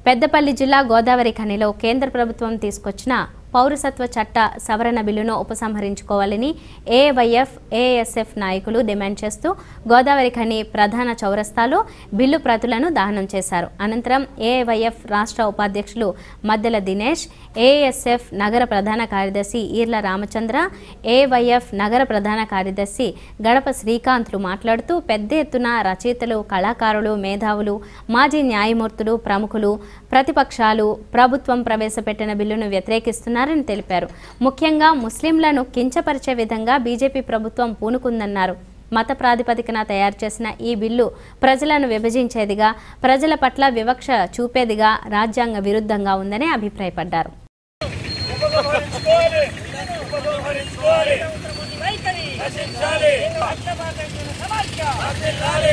పెద్దపల్లి జిల్లా గోదావరి ఖనిలో కేంద్ర ప్రభుత్వం తీసుకొచ్చిన పౌరసత్వ చట్ట సవరణ బిల్లును ఉపసంహరించుకోవాలని ఏవైఎఫ్ ఏఎస్ఎఫ్ నాయకులు డిమాండ్ చేస్తూ గోదావరి ఖని ప్రధాన చౌరస్తాలో బిల్లు ప్రతులను దహనం చేశారు అనంతరం ఏవైఎఫ్ రాష్ట్ర ఉపాధ్యక్షులు మద్దెల దినేష్ ఏఎస్ఎఫ్ నగర ప్రధాన కార్యదర్శి ఈర్ల రామచంద్ర ఏవైఎఫ్ నగర ప్రధాన కార్యదర్శి గడప శ్రీకాంత్లు మాట్లాడుతూ పెద్ద ఎత్తున రచయితలు కళాకారులు మేధావులు మాజీ న్యాయమూర్తులు ప్రముఖులు ప్రతిపక్షాలు ప్రభుత్వం ప్రవేశపెట్టిన బిల్లును వ్యతిరేకిస్తున్నారని తెలిపారు ముఖ్యంగా ముస్లింలను కించపరిచే విధంగా బీజేపీ ప్రభుత్వం పూనుకుందన్నారు మత ప్రాతిపదికన తయారు చేసిన ఈ బిల్లు ప్రజలను విభజించేదిగా ప్రజల పట్ల వివక్ష చూపేదిగా రాజ్యాంగ విరుద్ధంగా ఉందని అభిప్రాయపడ్డారు ఉపసంహరించుకోవాలి ఉపసంహరించుకోవాలి వైఖరి నశించాలి పక్షపాతమైన సమాఖ్య నశించాలి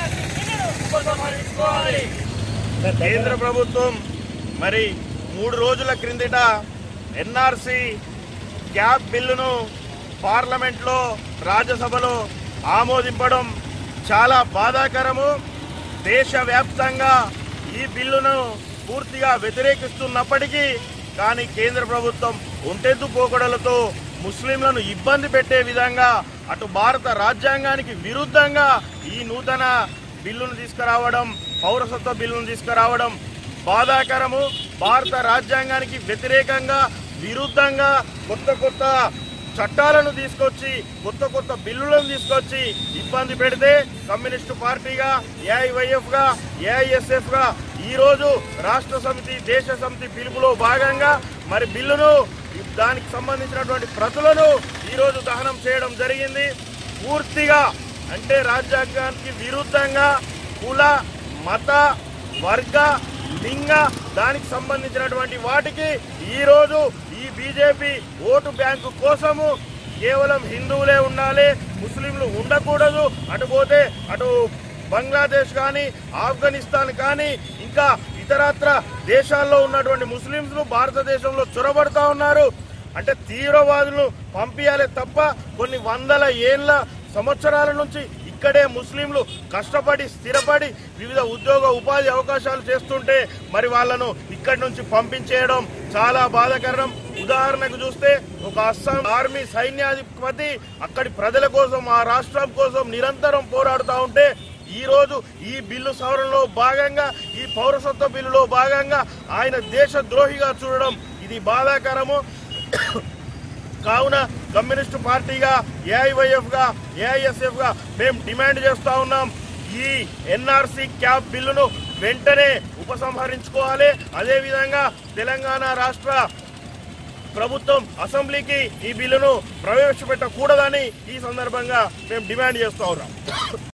ఉపసంహరించుకోవాలి కేంద్ర ప్రభుత్వం మరి మూడు రోజుల క్రిందట ఎన్ఆర్సి క్యాబ్ బిల్లును పార్లమెంట్లో రాజ్యసభలో ఆమోదింపడం చాలా బాధాకరము దేశవ్యాప్తంగా ఈ బిల్లును పూర్తిగా వ్యతిరేకిస్తున్నప్పటికీ కానీ కేంద్ర ప్రభుత్వం ఒంటెద్దు పోకడలతో ముస్లింలను ఇబ్బంది పెట్టే విధంగా అటు భారత రాజ్యాంగానికి విరుద్ధంగా ఈ నూతన బిల్లును తీసుకురావడం పౌరసత్వ బిల్లును తీసుకురావడం బాధాకరము భారత రాజ్యాంగానికి వ్యతిరేకంగా విరుద్ధంగా కొత్త కొత్త చట్టాలను తీసుకొచ్చి కొత్త కొత్త బిల్లులను తీసుకొచ్చి ఇబ్బంది పెడితే కమ్యూనిస్టు పార్టీగా ఏఐవైఎఫ్ గా ఏఐఎస్ఎఫ్ గా ఈ రోజు రాష్ట్ర సమితి దేశ సమితి పిలుపులో భాగంగా మరి బిల్లును దానికి సంబంధించినటువంటి ప్రతులను ఈ రోజు దహనం చేయడం జరిగింది పూర్తిగా అంటే రాజ్యాంగానికి విరుద్ధంగా కుల మత వర్గ లింగ దానికి సంబంధించినటువంటి వాటికి ఈ రోజు ఈ బీజేపీ ఓటు బ్యాంకు కోసము కేవలం హిందువులే ఉండాలి ముస్లింలు ఉండకూడదు అటు పోతే అటు బంగ్లాదేశ్ కానీ ఆఫ్ఘనిస్తాన్ కానీ ఇంకా ఇతరత్ర దేశాల్లో ఉన్నటువంటి ముస్లింలు భారతదేశంలో చొరబడతా ఉన్నారు అంటే తీవ్రవాదులను పంపించాలి తప్ప కొన్ని వందల ఏళ్ళ సంవత్సరాల నుంచి ఇక్కడే ముస్లింలు కష్టపడి స్థిరపడి వివిధ ఉద్యోగ ఉపాధి అవకాశాలు చేస్తుంటే మరి వాళ్ళను ఇక్కడి నుంచి పంపించేయడం చాలా బాధాకరం ఉదాహరణకు చూస్తే ఒక అస్సాం ఆర్మీ సైన్యాధిపతి అక్కడి ప్రజల కోసం ఆ రాష్ట్రం కోసం నిరంతరం పోరాడుతూ ఉంటే ఈ రోజు ఈ బిల్లు సవరణలో భాగంగా ఈ పౌరసత్వ బిల్లులో భాగంగా ఆయన దేశద్రోహిగా చూడడం ఇది బాధాకరము కావున కమ్యూనిస్టు పార్టీగా ఏఐవైఎఫ్ గా ఏఐఎస్ఎఫ్ గా మేము డిమాండ్ చేస్తా ఉన్నాం ఈ ఎన్ఆర్సి క్యాబ్ బిల్లును వెంటనే ఉపసంహరించుకోవాలి అదేవిధంగా తెలంగాణ రాష్ట్ర ప్రభుత్వం అసెంబ్లీకి ఈ బిల్లును ప్రవేశపెట్టకూడదని ఈ సందర్భంగా మేము డిమాండ్ చేస్తా ఉన్నాం